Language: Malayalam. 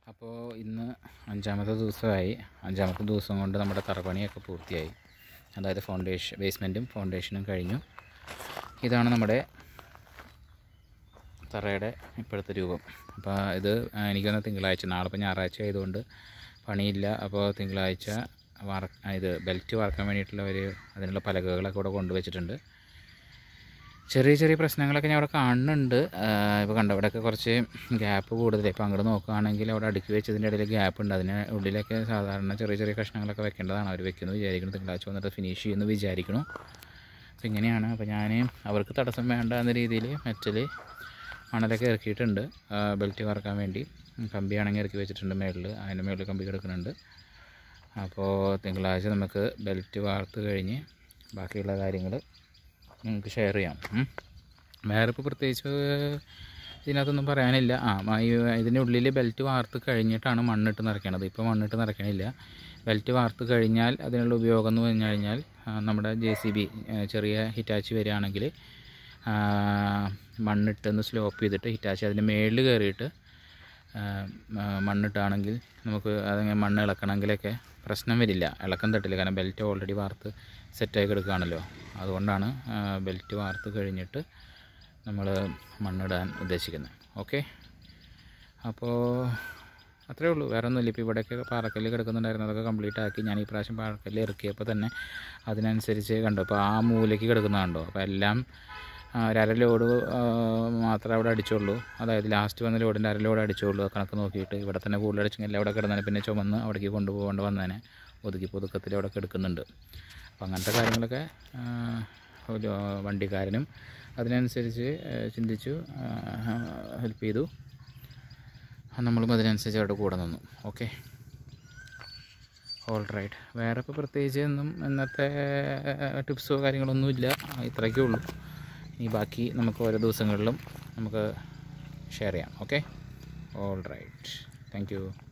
അപ്പോൾ ഇന്ന് അഞ്ചാമത്തെ ദിവസമായി അഞ്ചാമത്തെ ദിവസം കൊണ്ട് നമ്മുടെ തറപണിയൊക്കെ പൂർത്തിയായി അതായത് ഫൗണ്ടേഷൻ ബേസ്മെൻറ്റും ഫൗണ്ടേഷനും കഴിഞ്ഞു ഇതാണ് നമ്മുടെ തറയുടെ ഇപ്പോഴത്തെ രൂപം അപ്പോൾ ഇത് എനിക്കൊന്ന് തിങ്കളാഴ്ച നാളെ ഇപ്പോൾ ഞായറാഴ്ച ആയതുകൊണ്ട് പണിയില്ല അപ്പോൾ തിങ്കളാഴ്ച വറ ഇത് ബെൽറ്റ് വറക്കാൻ വേണ്ടിയിട്ടുള്ള ഒരു അതിനുള്ള പലകകളൊക്കെ ഇവിടെ കൊണ്ടുവച്ചിട്ടുണ്ട് ചെറിയ ചെറിയ പ്രശ്നങ്ങളൊക്കെ ഞാൻ അവിടെ കാണുന്നുണ്ട് ഇപ്പോൾ കണ്ട ഇവിടെയൊക്കെ കുറച്ച് ഗ്യാപ്പ് കൂടുതൽ ഇപ്പോൾ അങ്ങോട്ട് നോക്കുകയാണെങ്കിൽ അവിടെ അടുക്കി വെച്ചതിൻ്റെ ഇടയിൽ ഗ്യാപ്പ് ഉണ്ട് അതിന് ഉള്ളിലൊക്കെ സാധാരണ ചെറിയ ചെറിയ കഷ്ണങ്ങളൊക്കെ വെക്കേണ്ടതാണ് അവർ വെക്കുന്നു വിചാരിക്കുന്നു തിങ്കളാഴ്ച വന്നിട്ട് ഫിനിഷ് ചെയ്യുന്നു വിചാരിക്കുന്നു അപ്പോൾ ഇങ്ങനെയാണ് അപ്പോൾ ഞാൻ അവർക്ക് തടസ്സം വേണ്ട എന്ന രീതിയിൽ മെറ്റൽ മണലൊക്കെ ഇറക്കിയിട്ടുണ്ട് ബെൽറ്റ് വറക്കാൻ വേണ്ടി കമ്പിയാണെങ്കിൽ ഇറക്കി വെച്ചിട്ടുണ്ട് മേളിൽ അതിൻ്റെ മേളിൽ കമ്പി കിടക്കുന്നുണ്ട് അപ്പോൾ തിങ്കളാഴ്ച നമുക്ക് ബെൽറ്റ് വാർത്ത് കഴിഞ്ഞ് ബാക്കിയുള്ള കാര്യങ്ങൾ നിങ്ങൾക്ക് ഷെയർ ചെയ്യാം ഉം. വേറെ ഇപ്പോൾ പ്രത്യേകിച്ച് ഇതിനകത്തൊന്നും പറയാനില്ല ആ മ- ഈ ഇതിൻ്റെ ഉള്ളിൽ ബെൽറ്റ് വാർത്ത് കഴിഞ്ഞിട്ടാണ് മണ്ണിട്ട് നിറയ്ക്കണത് ഇപ്പോൾ മണ്ണിട്ട് നിറയ്ക്കണില്ല ബെൽറ്റ് വാർത്ത് കഴിഞ്ഞാൽ അതിനുള്ള ഉപയോഗം എന്ന് പറഞ്ഞു കഴിഞ്ഞാൽ ആ, നമ്മുടെ ജെ സി ബി ചെറിയ ഹിറ്റാച്ചി വരികയാണെങ്കിൽ ആ, മണ്ണിട്ടൊന്ന് സ്ലോപ്പ് ചെയ്തിട്ട് ഹിറ്റാച്ചി അതിൻ്റെ മേളിൽ കയറിയിട്ട് ആ, മ- മണ്ണിട്ടാണെങ്കിൽ നമുക്ക് അതങ്ങനെ മണ്ണ് ഇളക്കണമെങ്കിലൊക്കെ പ്രശ്നം വരില്ല ഇളക്കം തട്ടില്ല കാരണം ബെൽറ്റ് ഓൾറെഡി വാർത്ത് സെറ്റായി കിടക്കുകയാണല്ലോ അതുകൊണ്ടാണ് ആ, ബെൽറ്റ് വാർത്ത് കഴിഞ്ഞിട്ട് നമ്മൾ മണ്ണിടാൻ ഉദ്ദേശിക്കുന്നത് ഓക്കെ അപ്പോൾ അത്രേ ഉള്ളൂ വേറെ ഒന്നുമില്ല ഇപ്പോൾ ഇവിടെയൊക്കെ പാറക്കല്ല് കിടക്കുന്നുണ്ടായിരുന്നു അതൊക്കെ കംപ്ലീറ്റ് ആക്കി ഞാൻ ഈ പ്രാവശ്യം പാറക്കല്ല് ഇറക്കിയപ്പോൾ തന്നെ അതിനനുസരിച്ച് കണ്ടു അപ്പോൾ ആ മൂലയ്ക്ക് കിടക്കുന്ന കണ്ടോ അപ്പോൾ എല്ലാം ആ, ഒരു അര ലോഡ് ആ, മാത്രമേ അവിടെ അടിച്ചുള്ളൂ അതായത് ലാസ്റ്റ് വന്ന ലോഡിൻ്റെ അര ലോഡ് അടിച്ചുള്ളൂ ആ കണക്ക് നോക്കിയിട്ട് ഇവിടെ തന്നെ കൂടുതൽ അടിച്ചെങ്കിൽ എല്ലാം അവിടെ കിടന്നതിന് പിന്നെ ചുമന്ന് അവിടേക്ക് കൊണ്ടുപോകേണ്ട വന്നതിനെ ഒതുക്കി പുതുക്കത്തിൽ അവിടെ കിടക്കുന്നുണ്ട് അപ്പോൾ അങ്ങനത്തെ കാര്യങ്ങളൊക്കെ ആ, ഒരു വണ്ടിക്കാരനും അതിനനുസരിച്ച് ആ, ചിന്തിച്ചു ഹെൽപ്പ് ചെയ്തു നമ്മളും അതിനനുസരിച്ച് അവിടെ കൂടെ നിന്നു ഓക്കെ ഓൾ റൈറ്റ് വേറെ ഇപ്പോൾ പ്രത്യേകിച്ച് ഒന്നും ഇന്നത്തെ ടിപ്സോ കാര്യങ്ങളൊന്നുമില്ല ഇത്രയൊക്കെ ഉള്ളൂ ഇനി ബാക്കി നമുക്ക് ഓരോ ദിവസങ്ങളിലും നമുക്ക് ഷെയർ ചെയ്യാം okay all right thank U